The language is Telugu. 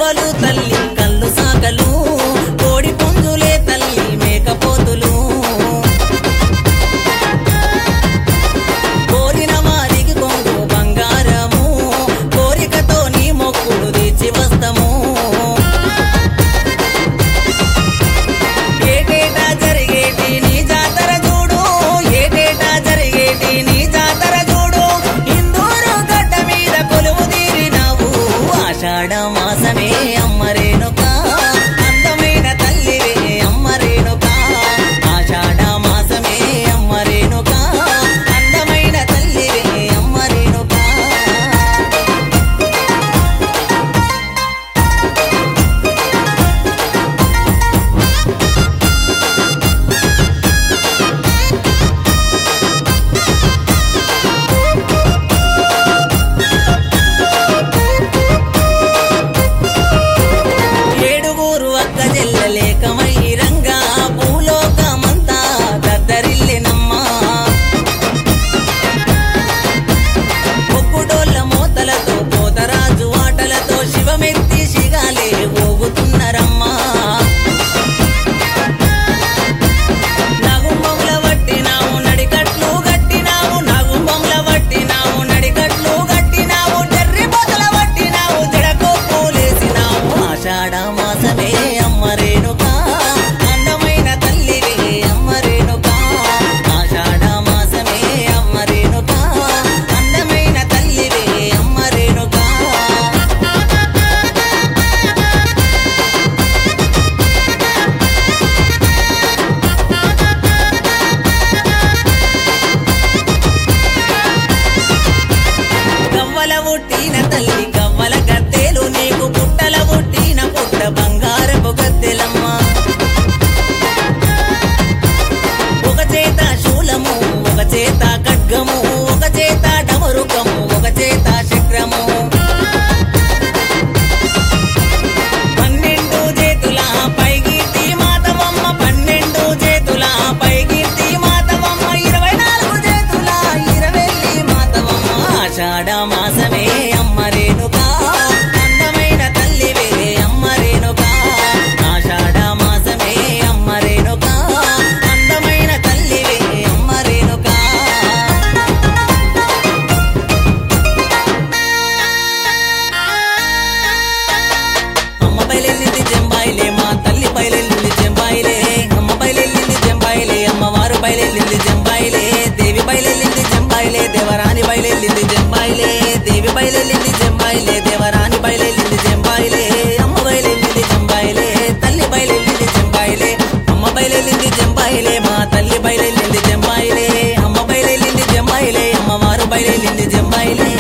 గవ్వలు తల్లి కళ్ళు సాకలు కోడి పుంజులే తల్లి మేకపోతులు కోరిన వారికి కొంగు బంగారము కోరికతో నీ మొక్కులు తీర్చి వస్తము ఏటేటా జరిగేటి నీ జాతర చూడు ఏటేటా జరిగేటి నీ జాతర చూడు ఇందూరు గడ్డ మీద కొలువు తీరినావు ఆషాఢ మాసమే అమ్మరేనుక అందమైన తల్లివే అమ్మరేనుక ఆషాఢ మాసమే అమ్మరేనుక అందమైన తల్లివే అమ్మరేనుక ఏడుగురు అక్క చెల్లెలేకమై రంగా భూలోకమంతా దద్దరిల్లెనమ్మా ఒక్కుడోళ్ళ మోతలతో పోతరాజు ఆటలతో శివమెత్తి శిగాలే ఊగుతున్నరమ్మా నాగుంబంల వట్టినావు నడికట్లు గట్టినావు నాగుంబంల వట్టినావు నడికట్లు గట్టినావు జర్రి బొదల వట్టినావు జడకు పూలేసినావు ఆషాఢ మాసమే అమ్మరేనుక అందమైన తల్లివే అమ్మరేనుక ఆషాఢ మాసమే అమ్మరేనుక అందమైన తల్లివే అమ్మరేనుక గవ్వల పుట్టిన తల్లి గవ్వల గద్దెలు నీకు పుట్టల పుట్టిన పుట్ట బంగారపు గద్దెలమ్మ ఒక చేత శూలము ఒక చేత ఖడ్గము ఒక చేత డమరుకము ఒక చేత చక్రము పన్నెండు చేతుల పైగిట్టి మాతవమ్మ పన్నెండు చేతుల పైగిట్టి మాతవమ్మ ఇరవై నాలుగు చేతుల ఇరవెల్లి మాతవమ్మ ఆషాఢ మాసమే అమ్మ రేణుక అందమైన తల్లివే అమ్మ రేణుక ఆషాఢ మాసమే అమ్మ రేణుక అందమైన తల్లివే అమ్మ రేణుక అమ్మ బయలెల్లింది జంబాయిలే మా తల్లి బయలెల్లింది జంబాయిలే అమ్మ బయలెల్లింది జంబాయిలే అమ్మవారు బయలెల్లింది జంబాయిలే దేవి బయలెల్లింది జంబాయిలే దేవరాని బయలెల్లింది జంబాయిలే దేవి బయలెల్లింది జంబాయిలే దేవరాని బయలెల్లింది జంబాయిలే అమ్మ బయలెల్లింది జంబాయిలే తల్లి బయలెల్లింది జంబాయిలే అమ్మ బయలెల్లింది జంబాయిలే మా తల్లి బయలెల్లింది జంబాయిలే అమ్మ బయలెల్లింది జంబాయిలే అమ్మవారు బయలెల్లింది జంబాయిలే